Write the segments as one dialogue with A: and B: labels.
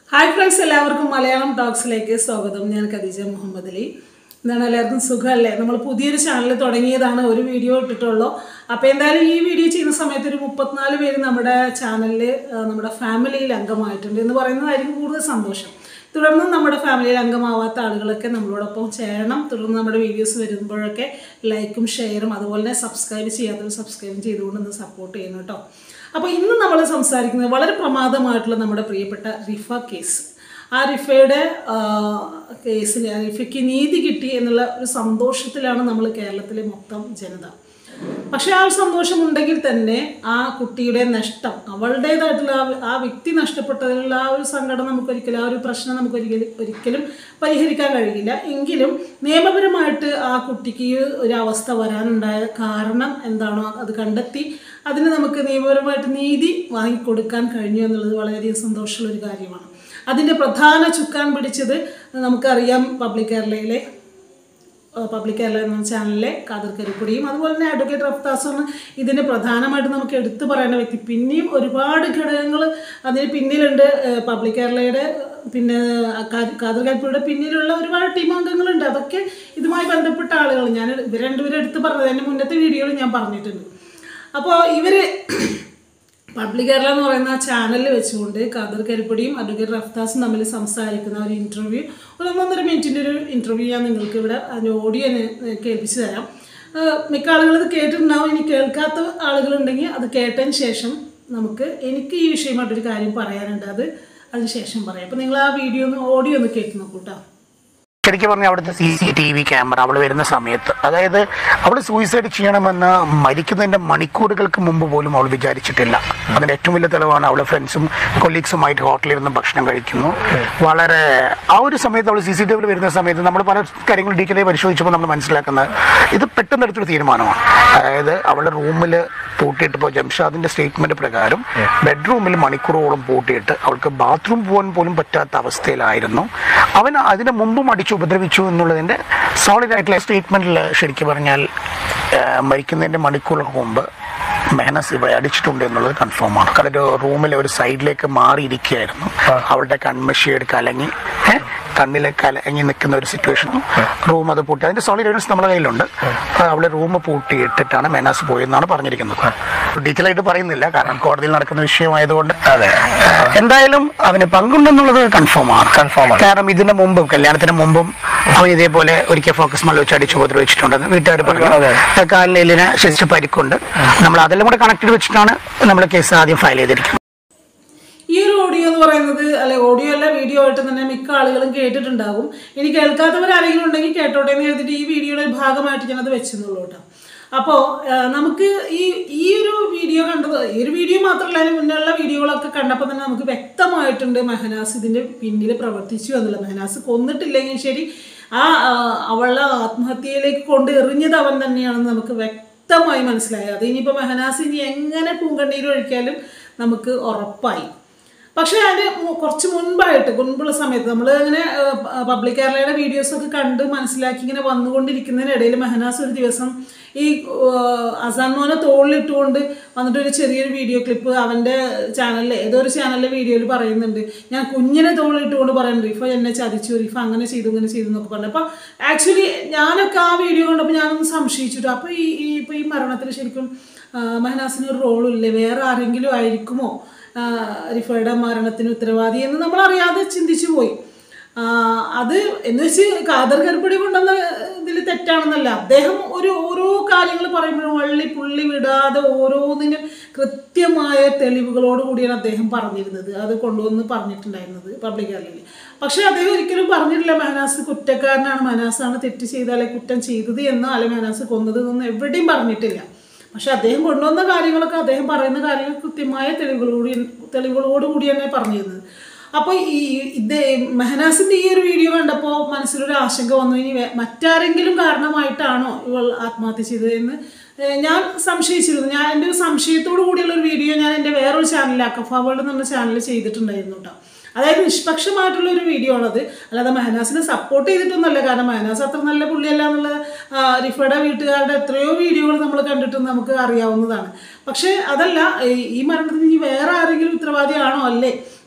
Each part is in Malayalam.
A: ഹായ് ഫ്രണ്ട്സ് എല്ലാവർക്കും മലയാളം ടോക്സിലേക്ക് സ്വാഗതം ഞാൻ ഖദീജ മുഹമ്മദ് അലി എന്താണ് എല്ലാവർക്കും സുഖമല്ലേ നമ്മൾ പുതിയൊരു ചാനൽ തുടങ്ങിയതാണ് ഒരു വീഡിയോ ഇട്ടിട്ടുള്ളൂ അപ്പോൾ എന്തായാലും ഈ വീഡിയോ ചെയ്യുന്ന സമയത്ത് ഒരു മുപ്പത്തിനാല് പേര് നമ്മുടെ ചാനലിൽ നമ്മുടെ ഫാമിലിയിൽ അംഗമായിട്ടുണ്ട് എന്ന് പറയുന്നതായിരിക്കും കൂടുതൽ സന്തോഷം തുടർന്ന് നമ്മുടെ ഫാമിലിയിൽ അംഗമാവാത്ത ആളുകളൊക്കെ നമ്മളോടൊപ്പം ചേരണം തുടർന്ന് നമ്മുടെ വീഡിയോസ് വരുമ്പോഴൊക്കെ ലൈക്കും ഷെയറും അതുപോലെ തന്നെ സബ്സ്ക്രൈബ് ചെയ്യാത്തവർ സബ്സ്ക്രൈബ് ചെയ്തുകൊണ്ട് ഒന്ന് സപ്പോർട്ട് ചെയ്യണം കേട്ടോ അപ്പോൾ ഇന്ന് നമ്മൾ സംസാരിക്കുന്നത് വളരെ പ്രമാദമായിട്ടുള്ള നമ്മുടെ പ്രിയപ്പെട്ട റിഫ കേസ് ആ റിഫയുടെ കേസിൽ ആ റിഫയ്ക്ക് നീതി കിട്ടി എന്നുള്ള ഒരു സന്തോഷത്തിലാണ് നമ്മൾ കേരളത്തിലെ മൊത്തം ജനത പക്ഷേ ആ ഒരു സന്തോഷമുണ്ടെങ്കിൽ തന്നെ ആ കുട്ടിയുടെ നഷ്ടം അവളുടേതായിട്ടുള്ള ആ ആ വ്യക്തി നഷ്ടപ്പെട്ടതിലുള്ള ആ ഒരു സങ്കടം നമുക്കൊരിക്കലും ആ ഒരു പ്രശ്നം നമുക്കൊരിക്കലും ഒരിക്കലും പരിഹരിക്കാൻ കഴിയില്ല എങ്കിലും നിയമപരമായിട്ട് ആ കുട്ടിക്ക് ഈ ഒരു അവസ്ഥ വരാനുണ്ടായ കാരണം എന്താണോ അത് കണ്ടെത്തി അതിന് നമുക്ക് നിയമപരമായിട്ട് നീതി വാങ്ങിക്കൊടുക്കാൻ കഴിഞ്ഞു എന്നുള്ളത് വളരെയധികം സന്തോഷമുള്ള ഒരു കാര്യമാണ് അതിൻ്റെ പ്രധാന ചുക്കാൻ പിടിച്ചത് നമുക്കറിയാം പബ്ലിക് കേരളയിലെ പബ്ലിക് കേരള എന്ന ചാനലിലെ കാതർ കരിക്കുടിയും അതുപോലെ തന്നെ അഡ്വക്കേറ്റ് റഫ്താസും ഇതിന് പ്രധാനമായിട്ട് നമുക്ക് എടുത്തു പറയേണ്ട വ്യക്തി പിന്നെയും ഒരുപാട് ഘടകങ്ങൾ അതിന് പിന്നിലുണ്ട് ഏഹ് പബ്ലിക് കേരളയുടെ പിന്നെ കാ- കാതർ കരിപ്പുടിയുടെ പിന്നിലുള്ള ഒരുപാട് ടീം അംഗങ്ങളുണ്ട് അതൊക്കെ ഇതുമായി ബന്ധപ്പെട്ട ആളുകൾ ഞാൻ ഇവർ രണ്ടുപേരും എടുത്ത് പറഞ്ഞത് എൻ്റെ മുന്നത്തെ വീഡിയോയിൽ ഞാൻ പറഞ്ഞിട്ടുണ്ട് അപ്പോൾ ഇവർ പബ്ലിക് കേരള എന്ന് പറയുന്ന ചാനലിൽ വെച്ചുകൊണ്ട് ഖാദർ കരിപ്പൊടിയും അഡ്വക്കേറ്റ് റഫ്താസും തമ്മിൽ സംസാരിക്കുന്ന ഒരു ഇൻ്റർവ്യൂ ഒരു ഒന്നൊന്നര മിനിറ്റിൻ്റെ ഒരു ഇൻ്റർവ്യൂ ഞാൻ നിങ്ങൾക്ക് ഇവിടെ അതിൻ്റെ ഓഡിയോ ഞാൻ കേൾപ്പിച്ച് തരാം ഏഹ് മിക്ക ആളുകൾ ഇത് കേട്ടിട്ടുണ്ടാവും ഇനി കേൾക്കാത്ത ആളുകളുണ്ടെങ്കിൽ അത് കേട്ടതിന് ശേഷം നമുക്ക് എനിക്ക് ഈ വിഷയമായിട്ടൊരു കാര്യം പറയാനുണ്ട് അത് അതിന് ശേഷം പറയാം അപ്പോൾ നിങ്ങൾ ആ വീഡിയോ ഒന്ന് ഓഡിയോ ഒന്ന് കേട്ട് നോക്കൂ കേട്ടോ
B: ശരിക്കും പറഞ്ഞാൽ അവിടുത്തെ C C T V camera അവൾ വരുന്ന സമയത്ത് അതായത് അവൾ സൂയിസൈഡ് ചെയ്യണമെന്ന് മരിക്കുന്നതിന്റെ മണിക്കൂറുകൾക്ക് മുമ്പ് പോലും അവൾ വിചാരിച്ചിട്ടില്ല അതിന്റെ ഏറ്റവും വലിയ തെളിവാണ് അവളെ ഫ്രണ്ട്സും കൊലീഗ്സുമായിട്ട് ഹോട്ടലിൽ ഇരുന്ന് ഭക്ഷണം കഴിക്കുന്നു വളരെ ആ ഒരു സമയത്ത് അവൾ സി സി ടി വിയിൽ വരുന്ന സമയത്ത് നമ്മൾ പല കാര്യങ്ങളും ഡീറ്റെയിലായി പരിശോധിച്ചപ്പോൾ നമ്മൾ മനസ്സിലാക്കുന്നത് ഇത് പെട്ടെന്ന് എടുത്തൊരു തീരുമാനമാണ് അതായത് അവളുടെ റൂമിൽ പൂട്ടിയിട്ട് ഇപ്പോൾ ജംഷാദിന്റെ സ്റ്റേറ്റ്മെന്റ് പ്രകാരം ബെഡ്റൂമിൽ മണിക്കൂറോളം പൂട്ടിയിട്ട് അവൾക്ക് ബാത്റൂം പോകാൻ പോലും പറ്റാത്ത അവസ്ഥയിലായിരുന്നു അവൻ അതിന് മുമ്പും അടിച്ചു ഉപദ്രവിച്ചു എന്നുള്ളതിന്റെ സോളിഡ് ആയിട്ടുള്ള സ്റ്റേറ്റ്മെന്റിൽ ശരിക്കും പറഞ്ഞാൽ ആ, മരിക്കുന്നതിന്റെ മണിക്കൂറുകൾക്ക് മുമ്പ് മെഹനസ് ഇവ അടിച്ചിട്ടുണ്ട് എന്നുള്ളത് കൺഫേം ആണ് കാരണം ഒരു റൂമിലെ ഒരു സൈഡിലേക്ക് മാറിയിരിക്കുകയായിരുന്നു അവളുടെ കൺമഷിയുടെ കലങ്ങി ഏ, കണ്ണിലെ കലങ്ങി നിൽക്കുന്ന ഒരു സിറ്റുവേഷൻ റൂം അത് പൂട്ടി അതിന്റെ സോളിഡ് എവിഡൻസ് നമ്മുടെ കയ്യിലുണ്ട് ആ, അവള് റൂം പൂട്ടിയിട്ടിട്ടാണ് മെനാസ് പോയെന്നാണ് പറഞ്ഞിരിക്കുന്നത് ഡീറ്റെയിൽ ആയിട്ട് പറയുന്നില്ല കാരണം കോടതിയിൽ നടക്കുന്ന വിഷയമായതുകൊണ്ട് എന്തായാലും അവന് പങ്കുണ്ടെന്നുള്ളത് കൺഫേം ആണ് കൺഫേം ആണ് കാരണം ഇതിന് മുമ്പും കല്യാണത്തിന് മുമ്പും അവൻ ഇതേപോലെ ഒരിക്കൽ ഫോക്കസ് മല വെച്ച് അടിച്ച് ഉപദ്രവിച്ചിട്ടുണ്ടെന്ന് വീട്ടുകാർ പറഞ്ഞു കാലിന് ശരിച്ച് പരിക്കുണ്ട് നമ്മൾ അതെല്ലാം കൂടെ കണക്ട് വെച്ചിട്ടാണ് നമ്മൾ കേസ് ആദ്യം ഫയൽ ചെയ്തിരിക്കുന്നത്
A: ഈ ഒരു ഓഡിയോ എന്ന് പറയുന്നത് അല്ലെ ഓഡിയോ അല്ല വീഡിയോ ആയിട്ട് തന്നെ മിക്ക ആളുകളും കേട്ടിട്ടുണ്ടാകും ഇനി കേൾക്കാത്തവർ ആരെങ്കിലും ഉണ്ടെങ്കിൽ കേട്ടോട്ടെ എന്ന് എഴുതിയിട്ട് ഈ വീഡിയോയുടെ ഒരു ഭാഗമായിട്ട് ഞാനത് വെച്ചെന്നുള്ളൂ കേട്ടോ അപ്പോൾ നമുക്ക് ഈ ഈ ഒരു വീഡിയോ കണ്ടത് ഈ ഒരു വീഡിയോ മാത്രമല്ല അതിന് മുന്നുള്ള വീഡിയോകളൊക്കെ കണ്ടപ്പോൾ തന്നെ നമുക്ക് വ്യക്തമായിട്ടുണ്ട് മെഹനാസ് ഇതിൻ്റെ പിന്നിൽ പ്രവർത്തിച്ചു എന്നുള്ള മെഹനാസ് കൊന്നിട്ടില്ലെങ്കിൽ ശരി ആ ആ, അവളെ ആത്മഹത്യയിലേക്ക് കൊണ്ട് എറിഞ്ഞത് അവൻ തന്നെയാണെന്ന് നമുക്ക് വ്യക്തമായി മനസ്സിലായി അത് ഇനിയിപ്പോൾ മെഹനാസ് ഇനി എങ്ങനെ പൂങ്കണ്ണീര് ഒഴിക്കാലും നമുക്ക് ഉറപ്പായി പക്ഷേ അതിന് മു- കുറച്ച് മുൻപായിട്ട് മുൻപുള്ള സമയത്ത് നമ്മൾ അങ്ങനെ പബ്ലിക് കേരളയുടെ വീഡിയോസ് ഒക്കെ കണ്ട് മനസ്സിലാക്കി ഇങ്ങനെ വന്നുകൊണ്ടിരിക്കുന്നതിനിടയിൽ മെഹനാസ് ഒരു ദിവസം ഈ ഏഹ്, അസാൻ മോനെ തോളിലിട്ടുകൊണ്ട് വന്നിട്ട് ഒരു ചെറിയൊരു വീഡിയോ ക്ലിപ്പ് അവൻ്റെ ചാനലിൽ ഏതോ ഒരു ചാനലിലെ വീഡിയോയിൽ പറയുന്നുണ്ട് ഞാൻ കുഞ്ഞിനെ തോളിലിട്ടുകൊണ്ട് പറയുന്നുണ്ട് റിഫ എന്നെ ചതിച്ചു റിഫ അങ്ങനെ ചെയ്തു ഇങ്ങനെ ചെയ്തു എന്നൊക്കെ പറഞ്ഞു അപ്പോൾ ആക്ച്വലി ഞാനൊക്കെ ആ വീഡിയോ കണ്ടപ്പോൾ ഞാനൊന്ന് സംശയിച്ചിട്ടു അപ്പോൾ ഈ ഈ ഇപ്പോൾ ഈ മരണത്തിൽ ശരിക്കും ആ, മെഹനാസിന് ഒരു റോളില്ലേ വേറെ ആരെങ്കിലും ആയിരിക്കുമോ ആ, റിഫയുടെ മരണത്തിന് ഉത്തരവാദി എന്ന് നമ്മൾ അറിയാതെ ചിന്തിച്ചു പോയി ആ, അത് എന്ന് വെച്ച് കാതർ കരുപ്പടി കൊണ്ടുവന്ന ഇതിൽ തെറ്റാണെന്നല്ല അദ്ദേഹം ഒരു ഓരോ കാര്യങ്ങൾ പറയുമ്പോഴും വള്ളി പുള്ളി വിടാതെ ഓരോന്നിനും കൃത്യമായ തെളിവുകളോട് കൂടിയാണ് അദ്ദേഹം പറഞ്ഞിരുന്നത് അത് കൊണ്ടുവന്ന് പറഞ്ഞിട്ടുണ്ടായിരുന്നത് പബ്ലിക് റാലിയിൽ പക്ഷേ അദ്ദേഹം ഒരിക്കലും പറഞ്ഞിട്ടില്ല മെഹനാസ് കുറ്റക്കാരനാണ് മെഹനാസാണ് തെറ്റ് ചെയ്താലേ കുറ്റം ചെയ്തത് എന്നോ അല്ലെ മെഹനാസ് കൊന്നത് എന്നൊന്നും എവിടെയും പറഞ്ഞിട്ടില്ല പക്ഷെ അദ്ദേഹം കൊണ്ടുവന്ന കാര്യങ്ങളൊക്കെ അദ്ദേഹം പറയുന്ന കാര്യങ്ങൾ കൃത്യമായ തെളിവുകളോട് തെളിവുകളോട് കൂടി തന്നെ പറഞ്ഞിരുന്നത് അപ്പോൾ ഈ ഇത് മെഹനാസിൻ്റെ ഈ ഒരു വീഡിയോ കണ്ടപ്പോൾ മനസ്സിലൊരു ആശങ്ക വന്നു ഇനി വേ- മറ്റാരെങ്കിലും കാരണമായിട്ടാണോ ഇവൾ ആത്മഹത്യ ചെയ്തത് എന്ന് ഏഹ് ഞാൻ സംശയിച്ചിരുന്നു ഞാൻ എൻ്റെ ഒരു സംശയത്തോടു കൂടിയുള്ള ഒരു വീഡിയോ ഞാൻ എൻ്റെ വേറൊരു ചാനലിൽ അക്കഫ വേൾഡ് എന്നുള്ള ചാനലിൽ ചെയ്തിട്ടുണ്ടായിരുന്നു കേട്ടോ അതായത് നിഷ്പക്ഷമായിട്ടുള്ള ഒരു വീഡിയോ ആണത് അല്ലാതെ മെഹനാസിനെ സപ്പോർട്ട് ചെയ്തിട്ടൊന്നുമല്ല കാരണം മെഹനാസ് അത്ര നല്ല പുള്ളിയല്ല എന്നുള്ള ആ, റിഫയുടെ വീട്ടുകാരുടെ എത്രയോ വീഡിയോകൾ നമ്മൾ കണ്ടിട്ട് നമുക്ക് അറിയാവുന്നതാണ് പക്ഷേ അതല്ല ഈ- ഈ മരണത്തിന് ഇനി വേറെ ആരെങ്കിലും ഉത്തരവാദിയാണോ അല്ലേ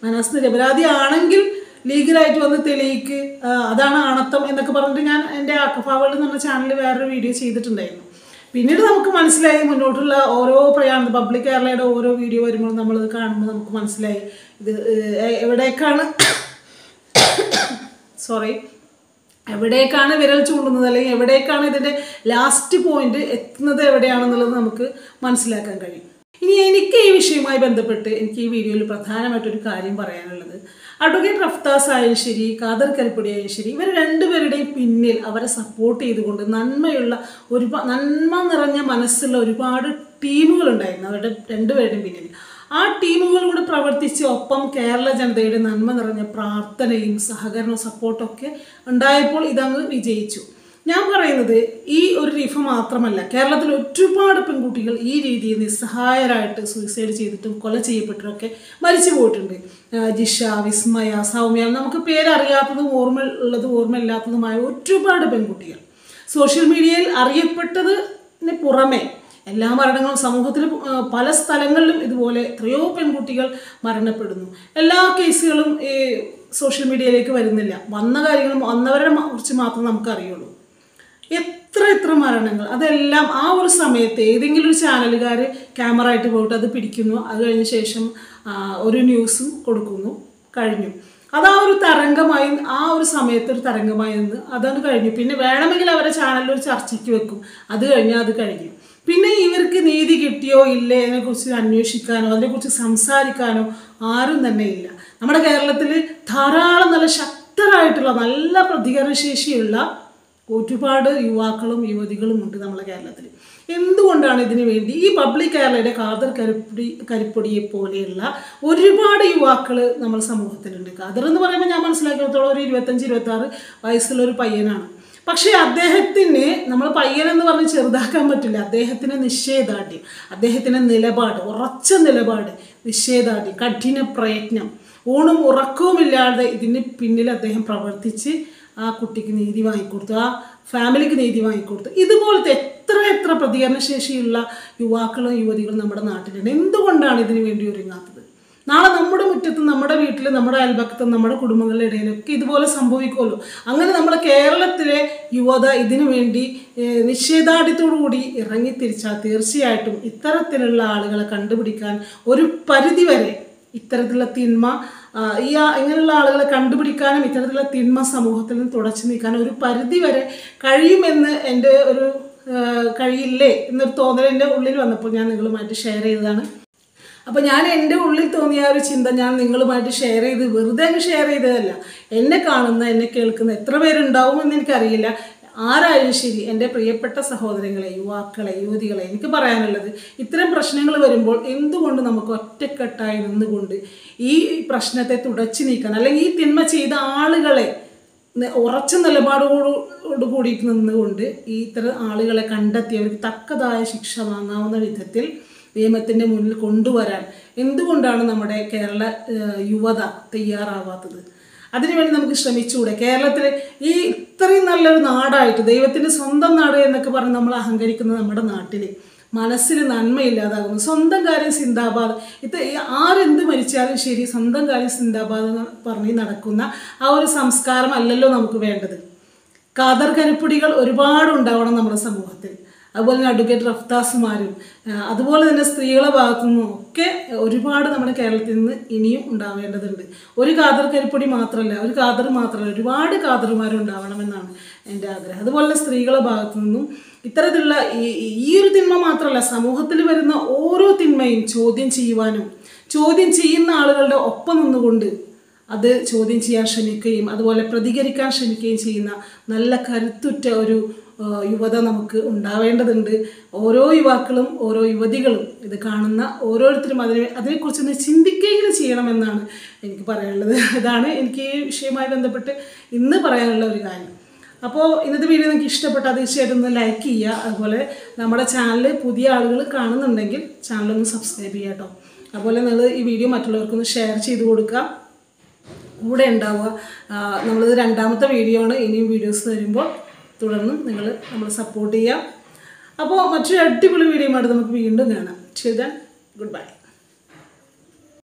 A: മനസ്സ് നിരപരാധി ആണെങ്കിൽ ലീഗലായിട്ട് വന്ന് തെളിയിക്ക് ആ, അതാണ് ആണത്തം എന്നൊക്കെ പറഞ്ഞിട്ട് ഞാൻ എൻ്റെ അക്കഫാവൾ എന്ന് പറഞ്ഞ ചാനലിൽ വേറൊരു വീഡിയോ ചെയ്തിട്ടുണ്ടായിരുന്നു പിന്നീട് നമുക്ക് മനസ്സിലായി മുന്നോട്ടുള്ള ഓരോ പ്രയാണം പബ്ലിക് കേരളയുടെ ഓരോ വീഡിയോ വരുമ്പോൾ നമ്മളത് കാണുമ്പോൾ നമുക്ക് മനസ്സിലായി ഇത് ഏഹ്, എവിടേക്കാണ് സോറി എവിടേക്കാണ് വിരൽ ചൂണ്ടുന്നത് അല്ലെങ്കിൽ എവിടേക്കാണ് ഇതിൻ്റെ ലാസ്റ്റ് പോയിന്റ് എത്തുന്നത് എവിടെയാണെന്നുള്ളത് നമുക്ക് മനസ്സിലാക്കാൻ കഴിയും ഇനി എനിക്ക് ഈ വിഷയവുമായി ബന്ധപ്പെട്ട് എനിക്ക് ഈ വീഡിയോയിൽ പ്രധാനമായിട്ടൊരു കാര്യം പറയാനുള്ളത് അഡ്വക്കേറ്റ് റഫ്താസ് ആയാലും ശരി ഖാദർ കരിപ്പടി ആയാലും ശരി ഇവർ രണ്ടുപേരുടെയും പിന്നിൽ അവരെ സപ്പോർട്ട് ചെയ്തുകൊണ്ട് നന്മയുള്ള ഒരുപാട് നന്മ നിറഞ്ഞ മനസ്സുള്ള ഒരുപാട് ടീമുകളുണ്ടായിരുന്നു അവരുടെ രണ്ടുപേരുടെയും പിന്നിൽ ആ ടീമുകൾ കൂടെ പ്രവർത്തിച്ച് ഒപ്പം കേരള ജനതയുടെ നന്മ നിറഞ്ഞ പ്രാർത്ഥനയും സഹകരണവും സപ്പോർട്ടും ഒക്കെ ഉണ്ടായപ്പോൾ ഇതങ്ങ് വിജയിച്ചു ഞാൻ പറയുന്നത് ഈ ഒരു റിഫ മാത്രമല്ല കേരളത്തിൽ ഒരുപാട് പെൺകുട്ടികൾ ഈ രീതിയിൽ നിസ്സഹായരായിട്ട് സൂയിസൈഡ് ചെയ്തിട്ടും കൊല ചെയ്യപ്പെട്ടിട്ടൊക്കെ മരിച്ചു പോയിട്ടുണ്ട് ആ, ജിഷ വിസ്മയ സൗമ്യ നമുക്ക് പേരറിയാത്തതും ഓർമ്മ ഉള്ളതും ഓർമ്മയില്ലാത്തതുമായ ഒരുപാട് പെൺകുട്ടികൾ സോഷ്യൽ മീഡിയയിൽ അറിയപ്പെട്ടതിന് പുറമെ എല്ലാ മരണങ്ങളും സമൂഹത്തിൽ ആ, പല സ്ഥലങ്ങളിലും ഇതുപോലെ എത്രയോ പെൺകുട്ടികൾ മരണപ്പെടുന്നു എല്ലാ കേസുകളും ഈ സോഷ്യൽ മീഡിയയിലേക്ക് വരുന്നില്ല വന്ന കാര്യങ്ങളും വന്നവരുടെ മ- കുറിച്ച് മാത്രം നമുക്കറിയുള്ളൂ എത്ര എത്ര മരണങ്ങൾ അതെല്ലാം ആ ഒരു സമയത്ത് ഏതെങ്കിലും ഒരു ചാനലുകാർ ക്യാമറ ആയിട്ട് പോയിട്ട് അത് പിടിക്കുന്നു അത് കഴിഞ്ഞ ശേഷം ആ, ഒരു ന്യൂസും കൊടുക്കുന്നു കഴിഞ്ഞു അത് ആ ഒരു തരംഗമായി ആ ഒരു സമയത്ത് ഒരു തരംഗമായി നിന്ന് അതാണ് കഴിഞ്ഞു പിന്നെ വേണമെങ്കിൽ അവരെ ചാനലിൽ ഒരു ചർച്ചയ്ക്ക് വെക്കും അത് കഴിഞ്ഞാൽ അത് കഴിഞ്ഞു പിന്നെ ഇവർക്ക് നീതി കിട്ടിയോ ഇല്ലേ അതിനെക്കുറിച്ച് അന്വേഷിക്കാനോ അതിനെക്കുറിച്ച് സംസാരിക്കാനോ ആരും തന്നെ ഇല്ല നമ്മുടെ കേരളത്തിൽ ധാരാളം നല്ല ശക്തരായിട്ടുള്ള നല്ല പ്രതികരണശേഷിയുള്ള ഒരുപാട് യുവാക്കളും യുവതികളും ഉണ്ട് നമ്മുടെ കേരളത്തിൽ എന്തുകൊണ്ടാണ് ഇതിനു വേണ്ടി ഈ പബ്ലിക് കേരളയുടെ കാതർ കരിപ്പൊടി കരിപ്പൊടിയെ പോലെയുള്ള ഒരുപാട് യുവാക്കൾ നമ്മുടെ സമൂഹത്തിലുണ്ട് കാതർ എന്ന് പറയുമ്പോൾ ഞാൻ മനസ്സിലാക്കിയിടത്തോളം ഒരു ഇരുപത്തഞ്ച് ഇരുപത്തി ആറ് വയസ്സുള്ള ഒരു പയ്യനാണ് പക്ഷേ അദ്ദേഹത്തിന് നമ്മൾ പയ്യൻ എന്ന് പറഞ്ഞ് ചെറുതാക്കാൻ പറ്റില്ല അദ്ദേഹത്തിന് നിശ്ചയദാർഢ്യം അദ്ദേഹത്തിന് നിലപാട് ഉറച്ച നിലപാട് നിശ്ചയദാർഢ്യം കഠിന പ്രയത്നം ഊണും ഉറക്കവുമില്ലാതെ ഇതിന് പിന്നിൽ അദ്ദേഹം പ്രവർത്തിച്ച് ആ കുട്ടിക്ക് നീതി വാങ്ങിക്കൊടുത്തു ആ ഫാമിലിക്ക് നീതി വാങ്ങിക്കൊടുത്തു ഇതുപോലത്തെ എത്ര എത്ര പ്രതികരണശേഷിയുള്ള യുവാക്കളും യുവതികളും നമ്മുടെ നാട്ടിലുണ്ട് എന്തുകൊണ്ടാണ് ഇതിനു വേണ്ടി ഒരുങ്ങാത്തത് നാളെ നമ്മുടെ മുറ്റത്തും നമ്മുടെ വീട്ടിൽ നമ്മുടെ അയൽപക്കത്തും നമ്മുടെ കുടുംബങ്ങളുടെ ഇടയിലൊക്കെ ഇതുപോലെ സംഭവിക്കുമല്ലോ അങ്ങനെ നമ്മുടെ കേരളത്തിലെ യുവത ഇതിനു വേണ്ടി ഏഹ്, നിശ്ചയദാർഢ്യത്തോടു കൂടി ഇറങ്ങി തിരിച്ചാൽ തീർച്ചയായിട്ടും ഇത്തരത്തിലുള്ള ആളുകളെ കണ്ടുപിടിക്കാൻ ഒരു പരിധിവരെ ഇത്തരത്തിലുള്ള തിന്മ ആ, ഈ ആ- ഇങ്ങനെയുള്ള ആളുകളെ കണ്ടുപിടിക്കാനും ഇത്തരത്തിലുള്ള തിന്മ സമൂഹത്തിൽ നിന്ന് തുടച്ചു നീക്കാനും ഒരു പരിധി വരെ കഴിയുമെന്ന് എൻ്റെ ഒരു ആ, കഴിയില്ലേ എന്നൊരു തോന്നൽ എൻ്റെ ഉള്ളിൽ വന്നപ്പോൾ ഞാൻ നിങ്ങളുമായിട്ട് ഷെയർ ചെയ്തതാണ് അപ്പോൾ ഞാൻ എൻ്റെ ഉള്ളിൽ തോന്നിയ ആ ഒരു ചിന്ത ഞാൻ നിങ്ങളുമായിട്ട് ഷെയർ ചെയ്ത് വെറുതെ അങ്ങ് ഷെയർ ചെയ്തതല്ല എന്നെ കാണുന്ന എന്നെ കേൾക്കുന്ന എത്ര പേരുണ്ടാവുമെന്ന് എനിക്കറിയില്ല ആരായാലും ശരി എൻ്റെ പ്രിയപ്പെട്ട സഹോദരങ്ങളെ യുവാക്കളെ യുവതികളെ എനിക്ക് പറയാനുള്ളത് ഇത്തരം പ്രശ്നങ്ങൾ വരുമ്പോൾ എന്തുകൊണ്ട് നമുക്ക് ഒറ്റക്കെട്ടായി നിന്നുകൊണ്ട് ഈ പ്രശ്നത്തെ തുടച്ചു നീക്കാൻ അല്ലെങ്കിൽ ഈ തിന്മ ചെയ്ത ആളുകളെ ന- ഉറച്ച നിലപാടോട് കൂടിയിട്ട് നിന്നുകൊണ്ട് ഈ ഇത്തരം ആളുകളെ കണ്ടെത്തി അവർക്ക് തക്കതായ ശിക്ഷ വാങ്ങാവുന്ന വിധത്തിൽ നിയമത്തിൻ്റെ മുന്നിൽ കൊണ്ടുവരാൻ എന്തുകൊണ്ടാണ് നമ്മുടെ കേരള ഏഹ്, യുവത തയ്യാറാവാത്തത് അതിനുവേണ്ടി നമുക്ക് ശ്രമിച്ചുകൂടെ കേരളത്തിൽ ഈ ഇത്രയും നല്ലൊരു നാടായിട്ട് ദൈവത്തിൻ്റെ സ്വന്തം നാട് എന്നൊക്കെ പറഞ്ഞ് നമ്മൾ അഹങ്കരിക്കുന്ന നമ്മുടെ നാട്ടിൽ മനസ്സിൽ നന്മയില്ലാതാകുന്നു സ്വന്തം കാര്യം സിന്ദാബാദ് ഇത് ഈ ആരെന്ത് മരിച്ചാലും ശരി സ്വന്തം കാര്യം സിന്ദാബാദ് എന്ന് പറഞ്ഞ് നടക്കുന്ന ആ ഒരു സംസ്കാരം അല്ലല്ലോ നമുക്ക് വേണ്ടത് കാതർ കരിപ്പൊടികൾ ഒരുപാട് ഉണ്ടാവണം നമ്മുടെ സമൂഹത്തിൽ അതുപോലെ തന്നെ അഡ്വക്കേറ്റ് റഫ്താസുമാരും ആ, അതുപോലെ തന്നെ സ്ത്രീകളെ ഭാഗത്തു നിന്നും ഒക്കെ ഒരുപാട് നമ്മുടെ കേരളത്തിൽ നിന്ന് ഇനിയും ഉണ്ടാവേണ്ടതുണ്ട് ഒരു കാതർ കരിപ്പൊടി മാത്രമല്ല ഒരു കാതർ മാത്രമല്ല ഒരുപാട് കാതറുമാരുണ്ടാവണമെന്നാണ് എൻ്റെ ആഗ്രഹം അതുപോലെ തന്നെ സ്ത്രീകളെ ഭാഗത്തു നിന്നും ഇത്തരത്തിലുള്ള ഈ ഈ ഒരു തിന്മ മാത്രമല്ല സമൂഹത്തിൽ വരുന്ന ഓരോ തിന്മയും ചോദ്യം ചെയ്യുവാനും ചോദ്യം ചെയ്യുന്ന ആളുകളുടെ ഒപ്പം നിന്നുകൊണ്ട് അത് ചോദ്യം ചെയ്യാൻ ശ്രമിക്കുകയും അതുപോലെ പ്രതികരിക്കാൻ ശ്രമിക്കുകയും ചെയ്യുന്ന നല്ല കരുത്തുറ്റ ഒരു ആ, യുവത നമുക്ക് ഉണ്ടാവേണ്ടതുണ്ട് ഓരോ യുവാക്കളും ഓരോ യുവതികളും ഇത് കാണുന്ന ഓരോരുത്തരും അതിനെ അതിനെക്കുറിച്ചൊന്ന് ചിന്തിക്കുകയെങ്കിലും ചെയ്യണമെന്നാണ് എനിക്ക് പറയാനുള്ളത് ഇതാണ് എനിക്ക് ഈ വിഷയവുമായി ബന്ധപ്പെട്ട് ഇന്ന് പറയാനുള്ള ഒരു കാര്യം അപ്പോൾ ഇന്നത്തെ വീഡിയോ നിങ്ങൾക്ക് ഇഷ്ടപ്പെട്ടാൽ തീർച്ചയായിട്ടും ഒന്ന് ലൈക്ക് ചെയ്യുക അതുപോലെ നമ്മുടെ ചാനൽ പുതിയ ആളുകൾ കാണുന്നുണ്ടെങ്കിൽ ചാനലൊന്ന് സബ്സ്ക്രൈബ് ചെയ്യുക കേട്ടോ അതുപോലെ നിങ്ങൾ ഈ വീഡിയോ മറ്റുള്ളവർക്കൊന്ന് ഷെയർ ചെയ്ത് കൊടുക്കുക കൂടെ ഉണ്ടാവുക ആ, നമ്മളിത് രണ്ടാമത്തെ വീഡിയോ ആണ് ഇനിയും വീഡിയോസ് വരുമ്പോൾ തുടർന്നും നിങ്ങൾ നമ്മൾ സപ്പോർട്ട് ചെയ്യുക അപ്പോൾ മറ്റൊരു അടിപൊളി വീഡിയോ ആയിട്ട് നമുക്ക് വീണ്ടും കാണാം ശരി ഗുഡ് ബൈ